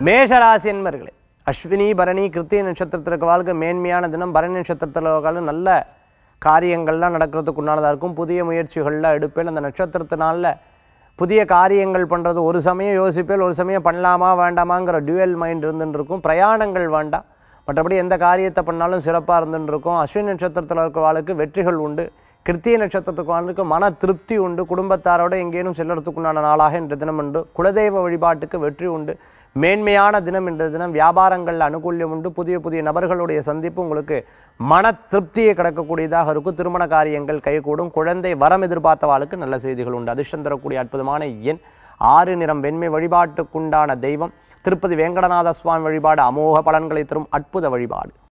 மேஷராசி என்பர்களே அஸ்வினி பரணி கிருத்திய நட்சத்திரத்திற்கு வாழ்க்கை மேன்மையான தினம் பரணி நட்சத்திரத்தில் வாழ்க்கை நல்ல காரியங்கள்லாம் நடக்கிறதுக்கு உண்டானதாக இருக்கும் புதிய முயற்சிகள்லாம் எடுப்பேன் அந்த நட்சத்திரத்தினால புதிய காரியங்கள் பண்ணுறது ஒரு சமயம் யோசிப்பேன் ஒரு சமயம் பண்ணலாமா வேண்டாமாங்கிற டியூவல் மைண்ட் இருந்துட்டு இருக்கும் பிரயாணங்கள் வேண்டாம் மற்றபடி எந்த காரியத்தை பண்ணாலும் சிறப்பாக இருந்துட்டு இருக்கும் அஸ்வினி நட்சத்திரத்தில் இருக்கிறவாளுக்கு வெற்றிகள் உண்டு கிருத்திய நட்சத்திரத்துக்கு வாழ்க்கை மன திருப்தி உண்டு குடும்பத்தாரோட எங்கேனும் செல்லுறதுக்குண்டான நாளாக இன்று தினம் உண்டு குலதெய்வ வழிபாட்டுக்கு வெற்றி உண்டு மேன்மையான தினம் இன்றைய தினம் வியாபாரங்களில் அனுகூல்யம் உண்டு புதிய புதிய நபர்களுடைய சந்திப்பு உங்களுக்கு மன திருப்தியை கிடைக்கக்கூடியதாக இருக்கும் திருமண காரியங்கள் கைகூடும் குழந்தை வரம் எதிர்பார்த்தவாளுக்கு நல்ல செய்திகள் உண்டு அதிர்ஷ்டம் தரக்கூடிய அற்புதமான எண் ஆறு நிறம் வெண்மை வழிபாட்டுக்குண்டான தெய்வம் திருப்பதி வேங்கடநாத சுவாமி வழிபாடு அமோக பலன்களை தரும் அற்புத வழிபாடு